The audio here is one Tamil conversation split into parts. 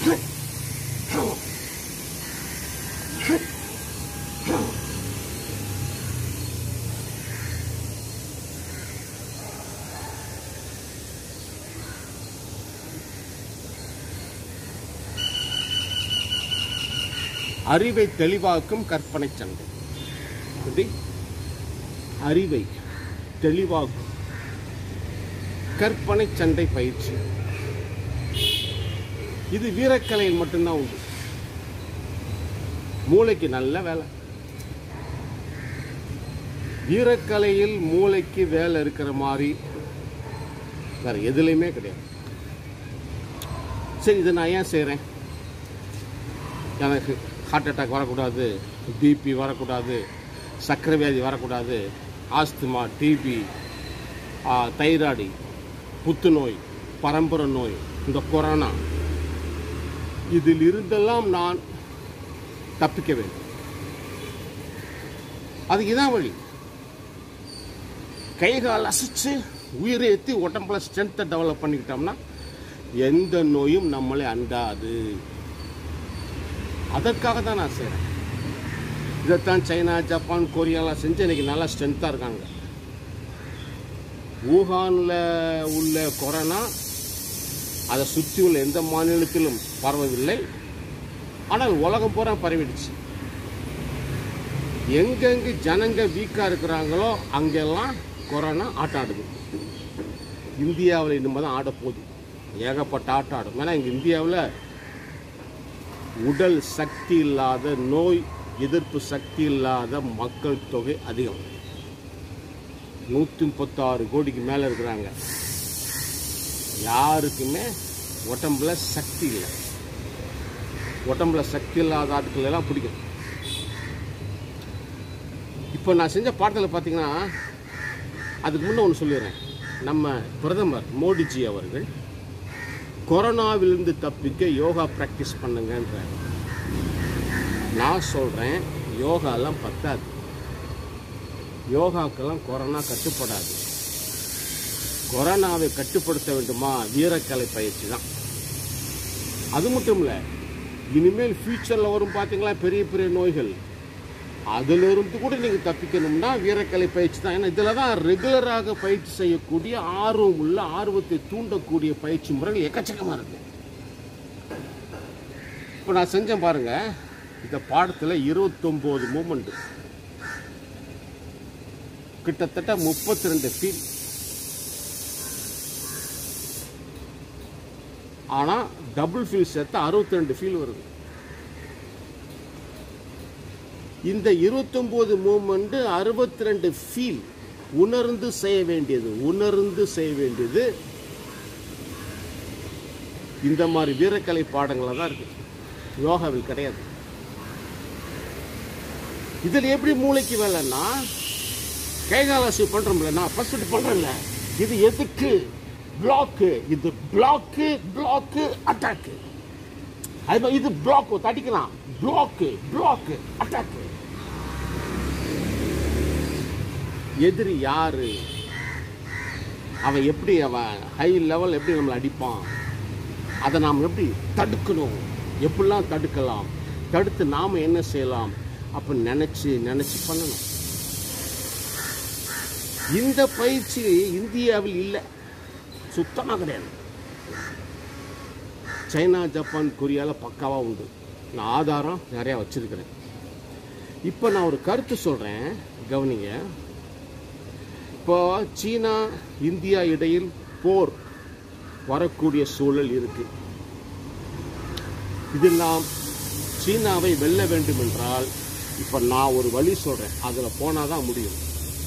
அறிவை தெளிவாக்கும் கற்பனை சண்டை எப்படி அறிவை தெளிவாக்கும் கற்பனை சண்டை பயிற்சி இது வீரக்கலையில் மட்டும்தான் உண்டு மூளைக்கு நல்ல வேலை வீரக்கலையில் மூளைக்கு வேலை இருக்கிற மாதிரி வேற எதுலையுமே கிடையாது சரி இதை நான் ஏன் செய்கிறேன் எனக்கு ஹார்ட் அட்டாக் வரக்கூடாது பிபி வரக்கூடாது சர்க்கரை வியாதி வரக்கூடாது ஆஸ்துமா டிபி தைராய்டு புத்துநோய் பரம்பரை நோய் இந்த கொரோனா இதில் இருந்தெல்லாம் நான் தப்பிக்க வேண்டும் அதுக்கு இதான் வழி கை கால் அசைச்சு உயிரை ஏற்றி உடம்புல ஸ்ட்ரென்த்தை டெவலப் பண்ணிக்கிட்டோம்னா எந்த நோயும் நம்மளை அண்டாது அதற்காக தான் நான் செய்கிறேன் இதைத்தான் சைனா ஜப்பான் கொரியாலாம் செஞ்சு இன்னைக்கு நல்லா ஸ்ட்ரென்த்தாக இருக்காங்க ஊகானில் உள்ள கொரோனா அதை சுற்றி உள்ள எந்த மாநிலத்திலும் பரவவில்லை ஆனால் உலகம் பூரா பரவிடுச்சு எங்கெங்கு ஜனங்க வீக்காக இருக்கிறாங்களோ அங்கெல்லாம் கொரோனா ஆட்டாடுது இந்தியாவில் இனிமேல் தான் ஆடப்போகுது ஏகப்பட்ட ஆட்டம் ஆடும் ஏன்னா இங்கே இந்தியாவில் உடல் சக்தி இல்லாத நோய் எதிர்ப்பு சக்தி இல்லாத மக்கள் தொகை அதிகம் நூற்றி முப்பத்தாறு கோடிக்கு மேலே இருக்கிறாங்க யாருக்குமே உடம்புல சக்தி இல்லை உடம்புல சக்தி இல்லாத ஆட்கள் எல்லாம் பிடிக்கும் இப்போ நான் செஞ்ச பாடத்தில் பார்த்தீங்கன்னா அதுக்கு முன்னே ஒன்று சொல்லிடுறேன் நம்ம பிரதமர் மோடிஜி அவர்கள் கொரோனாவிலிருந்து தப்பிக்க யோகா ப்ராக்டிஸ் பண்ணுங்கன்றார் நான் சொல்கிறேன் யோகாலாம் பத்தாது யோகாக்கெல்லாம் கொரோனா கட்டுப்படாது கொரோனாவை கட்டுப்படுத்த வேண்டுமா வீரக்கலை பயிற்சி தான் அது மட்டும் இல்லை இனிமேல் ஃப்யூச்சரில் வரும் பார்த்தீங்களா பெரிய பெரிய நோய்கள் அதிலிருந்து கூட நீங்கள் தப்பிக்கணும்னா வீரக்கலை பயிற்சி தான் ஏன்னா இதில் தான் ரெகுலராக பயிற்சி செய்யக்கூடிய ஆர்வம் உள்ள ஆர்வத்தை தூண்டக்கூடிய பயிற்சி முறைகள் எக்கச்சக்கமாக இருக்கு இப்போ நான் செஞ்சேன் பாருங்க இந்த பாடத்தில் இருபத்தொம்போது மூமெண்ட் கிட்டத்தட்ட முப்பத்தி ரெண்டு ஃபீல் ஆனால் டபுள் ஃபீல் சேர்த்தா அறுபத்தி ரெண்டு ஃபீல் வருது இந்த இருபத்தொம்போது மூமெண்ட் அறுபத்தி ரெண்டு ஃபீல் உணர்ந்து செய்ய வேண்டியது உணர்ந்து செய்ய வேண்டியது இந்த மாதிரி வீரக்கலை பாடங்களில் தான் இருக்கு யோகாவில் கிடையாது இதில் எப்படி மூளைக்கு வேலைன்னா கைகாலாசி பண்ணுறோம்ல நான் ஃபர்ஸ்ட் பண்ணுறேன்ல இது எதுக்கு பிளாக்கு இது பிளாக்கு பிளாக்கு அட்டாக்கு அது மாதிரி இது பிளாக் தடிக்கலாம் பிளாக்கு பிளாக்கு அட்டாக்கு எதிரி யாரு அவன் எப்படி அவன் ஹை லெவல் எப்படி நம்மளை அடிப்பான் அதை நாம் எப்படி தடுக்கணும் எப்படிலாம் தடுக்கலாம் தடுத்து நாம் என்ன செய்யலாம் அப்போ நினச்சி நினச்சி பண்ணணும் இந்த பயிற்சி இந்தியாவில் இல்லை சுத்தமாக கிடையாது சைனா ஜப்பான் கொரியாவில் பக்காவாக உண்டு நான் ஆதாரம் நிறையா வச்சிருக்கிறேன் இப்போ நான் ஒரு கருத்து சொல்கிறேன் கவனிங்க இப்போ சீனா இந்தியா இடையில் போர் வரக்கூடிய சூழல் இருக்கு இதில் நாம் சீனாவை வெல்ல வேண்டும் என்றால் இப்போ நான் ஒரு வழி சொல்கிறேன் அதில் போனால் தான் முடியும்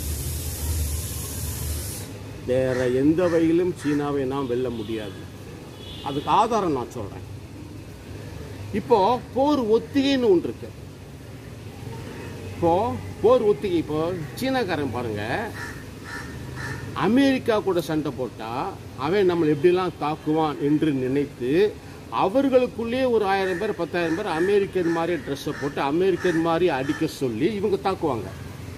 வேற எந்த வகையிலும் சீனாவை நாம் வெல்ல முடியாது அதுக்கு ஆதாரம் நான் சொல்கிறேன் இப்போ போர் ஒத்திகைன்னு ஒன்று இருக்கு இப்போ போர் ஒத்திகை இப்போ சீனாக்காரன் பாருங்க அமெரிக்கா கூட சண்டை போட்டா அவன் நம்மளை எப்படிலாம் தாக்குவான் என்று நினைத்து அவர்களுக்குள்ளே ஒரு ஆயிரம் பேர் பத்தாயிரம் பேர் அமெரிக்கன் மாதிரி ட்ரெஸ்ஸை போட்டு அமெரிக்கன் மாதிரி அடிக்க சொல்லி இவங்க தாக்குவாங்க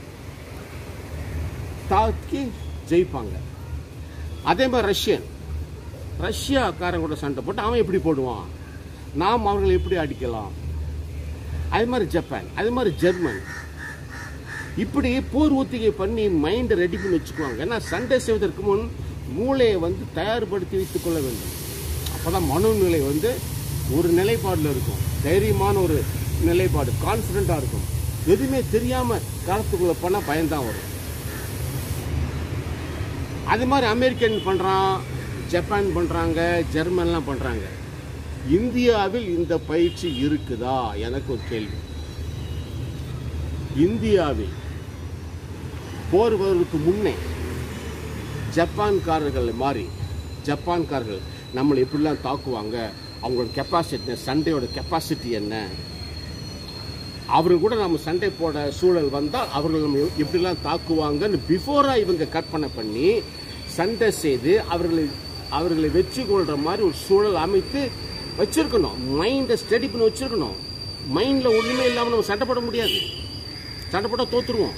தாக்கி ஜெயிப்பாங்க அதே மாதிரி ரஷ்யன் ரஷ்யாக்காரன் கூட சண்டை போட்டு அவன் எப்படி போடுவான் நாம் அவர்களை எப்படி அடிக்கலாம் அது மாதிரி ஜப்பான் அது மாதிரி ஜெர்மன் இப்படி போர் ஒத்திகை பண்ணி மைண்டை ரெடி பண்ணி வச்சுக்குவாங்க ஏன்னா சண்டை செய்வதற்கு முன் மூளையை வந்து தயார்படுத்தி வைத்துக் கொள்ள வேண்டும் அப்பதான் மனோநிலை வந்து ஒரு நிலைப்பாடில் இருக்கும் தைரியமான ஒரு நிலைப்பாடு கான்ஃபிடென்ட்டாக இருக்கும் எதுவுமே தெரியாம காலத்துக்குள்ள போனால் பயம்தான் வரும் அது மாதிரி அமெரிக்கன் பண்றான் ஜப்பான் பண்றாங்க ஜெர்மன்லாம் பண்றாங்க இந்தியாவில் இந்த பயிற்சி இருக்குதா எனக்கு ஒரு கேள்வி இந்தியாவில் போர் வருவதற்கு முன்னே ஜப்பான்காரர்கள் மாதிரி ஜப்பான்காரர்கள் நம்மளை எப்படிலாம் தாக்குவாங்க அவங்களோட கெப்பாசிட்டி சண்டையோட கெப்பாசிட்டி என்ன அவர்கள் கூட நம்ம சண்டை போட சூழல் வந்தால் அவர்கள் நம்ம எப்படிலாம் தாக்குவாங்கன்னு பிஃபோராக இவங்க கற்பனை பண்ணி சண்டை செய்து அவர்களை அவர்களை வெற்றி கொள்கிற மாதிரி ஒரு சூழல் அமைத்து வச்சிருக்கணும் மைண்டை ஸ்டடி பண்ணி வச்சிருக்கணும் மைண்டில் ஒன்றுமே இல்லாமல் நம்ம சண்டை போட முடியாது சண்டை போட்டால் தோத்துருவோம்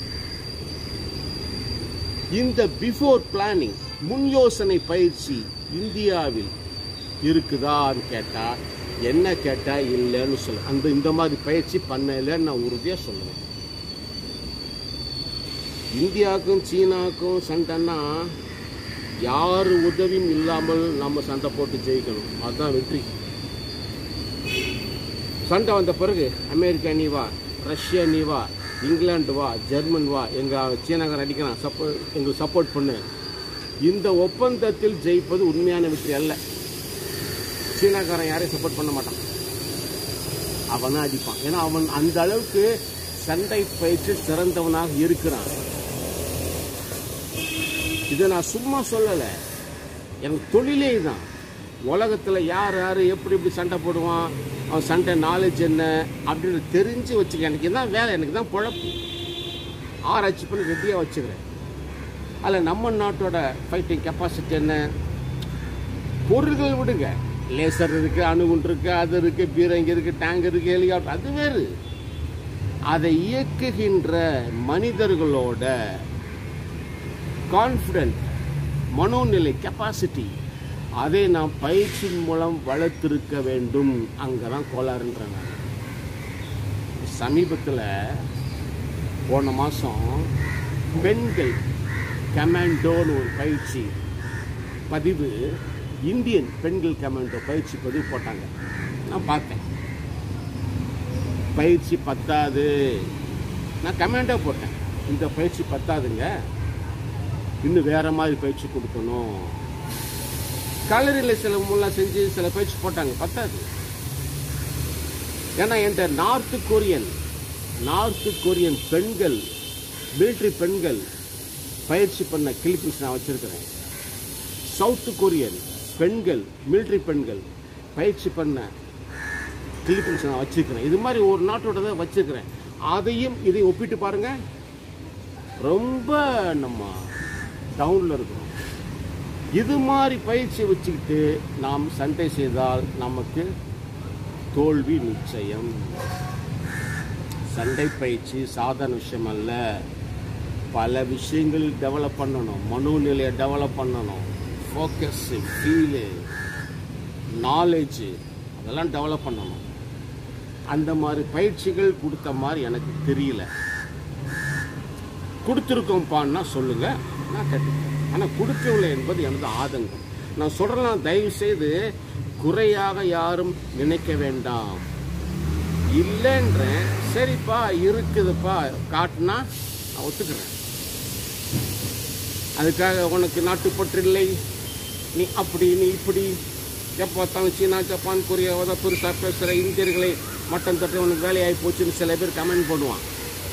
இந்த பிஃபோர் பிளானிங் முன் யோசனை பயிற்சி இந்தியாவில் இருக்குதான்னு கேட்டால் என்ன கேட்டால் இல்லைன்னு சொல்ல அந்த இந்த மாதிரி பயிற்சி பண்ணலைன்னு நான் உறுதியாக சொல்லுவேன் இந்தியாவுக்கும் சீனாவுக்கும் சண்டைன்னா யார் உதவியும் இல்லாமல் நம்ம சண்டை போட்டு ஜெயிக்கணும் அதுதான் வெற்றி சண்டை வந்த பிறகு அமெரிக்கா நீ வா ரஷ்யா நீ வா இங்கிலாந்து வா ஜெர்மன் வா எங்கள் சீனாக்காரன் அடிக்கிறான் சப்போ எங்களுக்கு சப்போர்ட் பண்ணு இந்த ஒப்பந்தத்தில் ஜெயிப்பது உண்மையான வெற்றி அல்ல சீனாக்காரன் யாரையும் சப்போர்ட் பண்ண மாட்டான் அவன் தான் அடிப்பான் ஏன்னா அவன் அந்த அளவுக்கு சண்டை பயிற்சி சிறந்தவனாக இருக்கிறான் இதை நான் சும்மா சொல்லலை எனக்கு தொழிலே தான் உலகத்தில் யார் யார் எப்படி எப்படி சண்டை போடுவான் அவன் சண்டை நாலேஜ் என்ன அப்படின்னு தெரிஞ்சு வச்சுக்க எனக்கு தான் வேலை எனக்கு தான் பொழப்பு ஆராய்ச்சி பண்ணி ரெடியாக வச்சுக்கிறேன் அதில் நம்ம நாட்டோட ஃபைட்டிங் கெப்பாசிட்டி என்ன பொருள்கள் விடுங்க லேசர் இருக்கு அணுகுண்டு இருக்கு அது இருக்கு பீரங்கி இருக்கு டேங்க் இருக்கு ஹெலிகாப்டர் அது வேறு அதை இயக்குகின்ற மனிதர்களோட கான்ஃபிடென்ட் மனோநிலை கெப்பாசிட்டி அதை நாம் பயிற்சியின் மூலம் வளர்த்திருக்க வேண்டும் அங்கே தான் கோளாறுன்றாங்க சமீபத்தில் போன மாதம் பெண்கள் கமாண்டோன்னு ஒரு பயிற்சி பதிவு இந்தியன் பெண்கள் கமாண்டோ பயிற்சி பதிவு போட்டாங்க நான் பார்த்தேன் பயிற்சி பத்தாது நான் கமாண்டோ போட்டேன் இந்த பயிற்சி பத்தாதுங்க இன்னும் வேற மாதிரி பயிற்சி கொடுக்கணும் கலரியில் சில முல்லாம் செஞ்சு சில பயிற்சி போட்டாங்க பத்தாது ஏன்னா என்ற நார்த்து கொரியன் நார்த்து கொரியன் பெண்கள் மிலிட்ரி பெண்கள் பயிற்சி பண்ண கிளிப்பிங்ஸ் நான் வச்சிருக்கிறேன் சவுத்து கொரியன் பெண்கள் மிலிட்ரி பெண்கள் பயிற்சி பண்ண கிளிப்பிங்ஸ் நான் வச்சிருக்கிறேன் இது மாதிரி ஒரு நாட்டோட தான் வச்சிருக்கிறேன் அதையும் இதையும் ஒப்பிட்டு பாருங்க ரொம்ப நம்ம டவுனில் இருக்கிறோம் இது மாதிரி பயிற்சி வச்சுக்கிட்டு நாம் சண்டை செய்தால் நமக்கு தோல்வி நிச்சயம் சண்டை பயிற்சி சாதாரண விஷயம் அல்ல பல விஷயங்கள் டெவலப் பண்ணணும் மனோநிலையை டெவலப் பண்ணணும் ஃபோக்கஸ்ஸு ஃபீலு நாலேஜு அதெல்லாம் டெவலப் பண்ணணும் அந்த மாதிரி பயிற்சிகள் கொடுத்த மாதிரி எனக்கு தெரியல கொடுத்துருக்கோம்ப்பான்னா சொல்லுங்க நான் கேட்டுக்கிறேன் ஆனால் கொடுக்கவில்லை என்பது எனது ஆதங்கம் நான் சொல்றேன் தயவு செய்து குறையாக யாரும் நினைக்க வேண்டாம் இல்லைன்றேன் சரிப்பா இருக்குதுப்பா காட்டுனா நான் ஒத்துக்கிறேன் அதுக்காக உனக்கு நாட்டுப்பற்று இல்லை நீ அப்படி நீ இப்படி எப்போ பார்த்தாலும் சீனா ஜப்பான் கொரியா தான் பெருசாக பேசுகிற இந்தியர்களை மட்டம் தட்டு உனக்கு வேலையாகி போச்சுன்னு சில பேர் கமெண்ட் பண்ணுவான்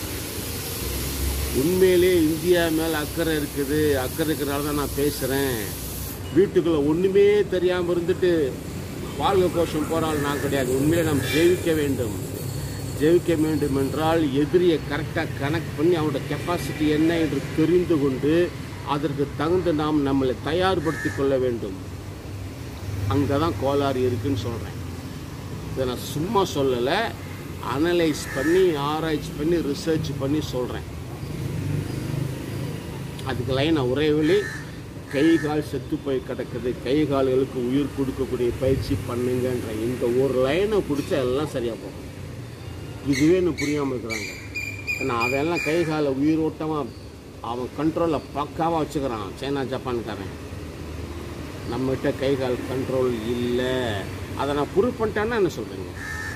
உண்மையிலே இந்தியா மேலே அக்கறை இருக்குது அக்கறை இருக்கிறனால தான் நான் பேசுகிறேன் வீட்டுக்குள்ளே ஒன்றுமே தெரியாமல் இருந்துட்டு வாழ்க கோஷம் போகிறாள் நான் கிடையாது உண்மையிலே நாம் ஜெயிக்க வேண்டும் ஜெயிக்க வேண்டும் என்றால் எதிரியை கரெக்டாக கனெக்ட் பண்ணி அவனோட கெப்பாசிட்டி என்ன என்று தெரிந்து கொண்டு அதற்கு தகுந்த நாம் நம்மளை தயார்படுத்திக் கொள்ள வேண்டும் அங்கே தான் கோளாறு இருக்குன்னு சொல்கிறேன் இதை நான் சும்மா சொல்லலை அனலைஸ் பண்ணி ஆராய்ச்சி பண்ணி ரிசர்ச் பண்ணி சொல்கிறேன் அதுக்கு லைன் ஒரே வழி கை கால் செத்து போய் கிடக்குது கை கால்களுக்கு உயிர் கொடுக்கக்கூடிய பயிற்சி பண்ணுங்கன்ற இந்த ஒரு லைனை பிடிச்சா எல்லாம் சரியாக போகும் இதுவே இன்னும் புரியாமல் இருக்கிறாங்க ஏன்னா அவன் எல்லாம் கை காலை உயிரோட்டமாக அவன் கண்ட்ரோலில் பக்காவாக வச்சுக்கிறான் சைனா ஜப்பான்காரன் நம்மகிட்ட கை கால் கண்ட்ரோல் இல்லை அதை நான் ப்ரூவ் பண்ணிட்டேன்னா என்ன சொல்கிறீங்க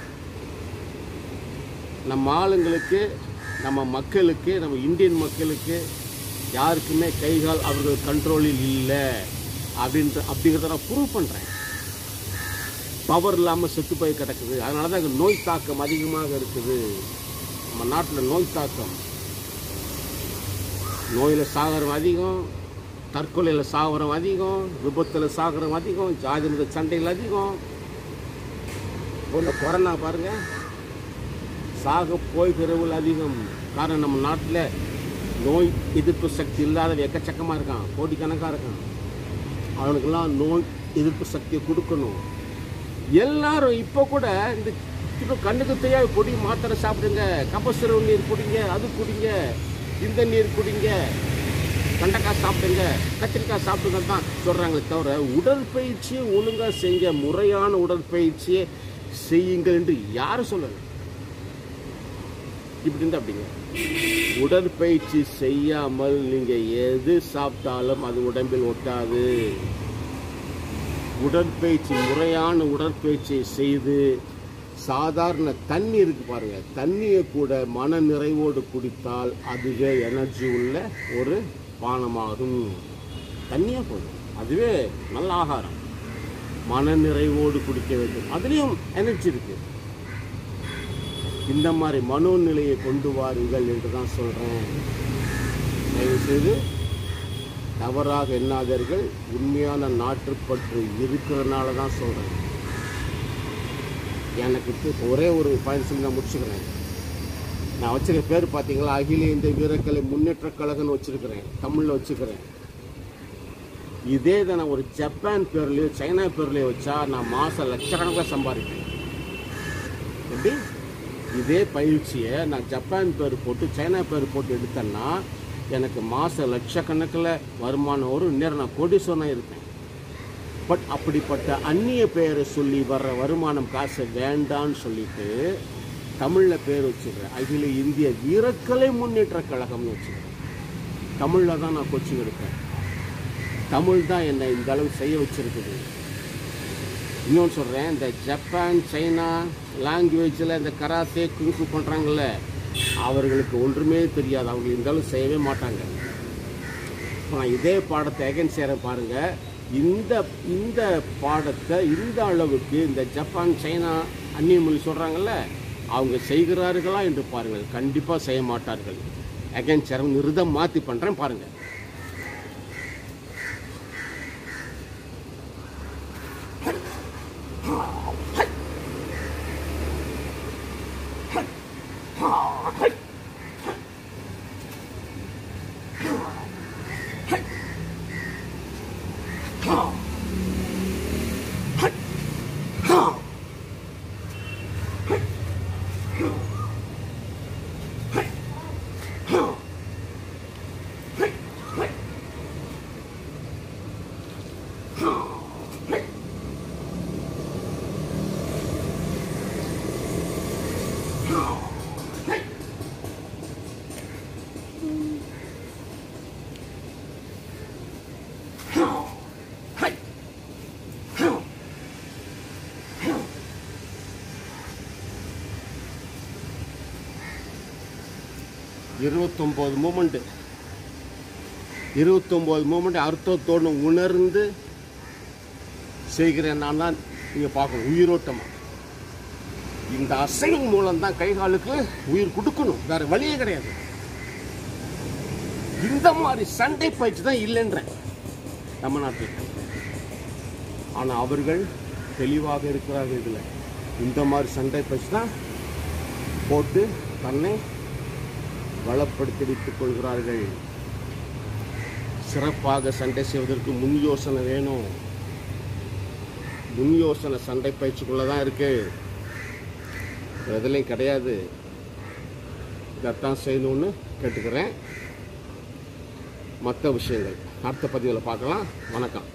நம்ம ஆளுங்களுக்கு நம்ம மக்களுக்கு நம்ம இந்தியன் மக்களுக்கு யாருக்குமே கை கால் அவர்கள் கண்ட்ரோலில் இல்லை அப்படின்ற அப்படிங்கிறத நான் ப்ரூவ் பண்ணுறேன் பவர் இல்லாமல் செத்து போய் கிடக்குது அதனால தான் இங்க நோய் தாக்கம் அதிகமாக இருக்குது நம்ம நாட்டில் நோய் தாக்கம் நோயில் சாகரம் அதிகம் தற்கொலையில் சாகரம் அதிகம் விபத்தில் சாகரம் அதிகம் ஜாதி மத சண்டைகள் அதிகம் போன்ற கொரோனா பாருங்க சாக போய்கிறவர்கள் அதிகம் காரணம் நம்ம நாட்டில் நோய் எதிர்ப்பு சக்தி இல்லாத எக்கச்சக்கமாக இருக்கான் கோடிக்கணக்காக இருக்கான் அவனுக்கெல்லாம் நோய் எதிர்ப்பு சக்தியை கொடுக்கணும் எல்லாரும் இப்போ கூட இந்த இப்போ கண்ணுக்கு தெரியாத பொடி மாத்திரை சாப்பிடுங்க கபசுரவு நீர் குடிங்க அது குடிங்க இந்த நீர் குடிங்க கண்டக்காய் சாப்பிடுங்க கத்திரிக்காய் சாப்பிடுங்க தான் சொல்கிறாங்களே தவிர உடற்பயிற்சியை ஒழுங்காக செய்யுங்க முறையான உடற்பயிற்சியை செய்யுங்கள் என்று யாரும் சொல்லலை இப்படி இருந்தா அப்படிங்க உடற்பயிற்சி செய்யாமல் நீங்கள் எது சாப்பிட்டாலும் அது உடம்பில் ஒட்டாது உடற்பயிற்சி முறையான உடற்பயிற்சியை செய்து சாதாரண தண்ணி இருக்கு பாருங்க தண்ணியை கூட மன நிறைவோடு குடித்தால் அதுவே எனர்ஜி உள்ள ஒரு பானமாகும் தண்ணியே போதும் அதுவே நல்ல ஆகாரம் மன நிறைவோடு குடிக்க வேண்டும் அதுலேயும் எனர்ஜி இருக்கு இந்த மாதிரி மனோநிலையை கொண்டு வாருங்கள் என்று தான் சொல்கிறேன் தயவுசெய்து தவறாக எண்ணாதீர்கள் உண்மையான நாட்டுப்பற்று இருக்கிறனால தான் சொல்கிறேன் எனக்கு இப்போ ஒரே ஒரு பாயிண்ட் சொல்லி நான் முடிச்சுக்கிறேன் நான் வச்சிருக்க பேர் பார்த்தீங்களா அகில இந்திய வீரக்கலை முன்னேற்ற கழகம்னு வச்சிருக்கிறேன் தமிழில் வச்சுக்கிறேன் இதே இதை நான் ஒரு ஜப்பான் பேர்லையோ சைனா பேர்லையோ வச்சா நான் மாதம் லட்சக்கணக்கில் சம்பாதிப்பேன் எப்படி இதே பயிற்சியை நான் ஜப்பான் பேர் போட்டு சைனா பேர் போட்டு எடுத்தேன்னா எனக்கு மாத லட்சக்கணக்கில் வருமானம் வரும் நேரம் நான் கோடீஸ்வரனாக இருப்பேன் பட் அப்படிப்பட்ட அந்நிய பெயரை சொல்லி வர்ற வருமானம் காசை வேண்டான்னு சொல்லிட்டு தமிழில் பேர் வச்சுக்கிறேன் அகில இந்திய வீரக்கலை முன்னேற்ற கழகம்னு வச்சுக்கிறேன் தமிழில் தான் நான் கோச்சிங் எடுப்பேன் தமிழ் தான் என்னை இந்த அளவு செய்ய வச்சிருக்குது இன்னொன்று சொல்கிறேன் இந்த ஜப்பான் சைனா லாங்குவேஜில் இந்த கராத்தே குங்கு பண்ணுறாங்கல்ல அவர்களுக்கு ஒன்றுமே தெரியாது அவங்க இந்த அளவு செய்யவே மாட்டாங்க இப்போ நான் இதே பாடத்தை எகன் சேர பாருங்க இந்த இந்த பாடத்தை இந்த அளவுக்கு இந்த ஜப்பான் சைனா அந்நிய மொழி சொல்கிறாங்கல்ல அவங்க செய்கிறார்களா என்று பாருங்கள் கண்டிப்பாக செய்ய மாட்டார்கள் எகன் சேரம் நிருதம் மாற்றி பண்ணுறேன் பாருங்கள் இருபத்தொம்போது மூமெண்ட்டு இருபத்தொம்போது மூமெண்ட் அர்த்தத்தோடு உணர்ந்து செய்கிறேன் நான் தான் நீங்கள் பார்க்கணும் உயிரோட்டமாக இந்த அசைவின் மூலம் தான் கை காலுக்கு உயிர் கொடுக்கணும் வேற வழியே கிடையாது இந்த மாதிரி சண்டை பயிற்சி தான் இல்லைன்றேன் நம்ம நாட்டில் ஆனால் அவர்கள் தெளிவாக இருக்கிறார்கள் இதில் இந்த மாதிரி சண்டை பயிற்சி தான் போட்டு தன்னை வளப்படுத்தி வைத்துக் கொள்கிறார்கள் சிறப்பாக சண்டை செய்வதற்கு முன் யோசனை வேணும் முன் யோசனை சண்டை பயிற்சிக்குள்ள தான் இருக்கு எதுலையும் கிடையாது இதைத்தான் செய்யணும்னு கேட்டுக்கிறேன் மற்ற விஷயங்கள் அடுத்த பதிவில் பார்க்கலாம் வணக்கம்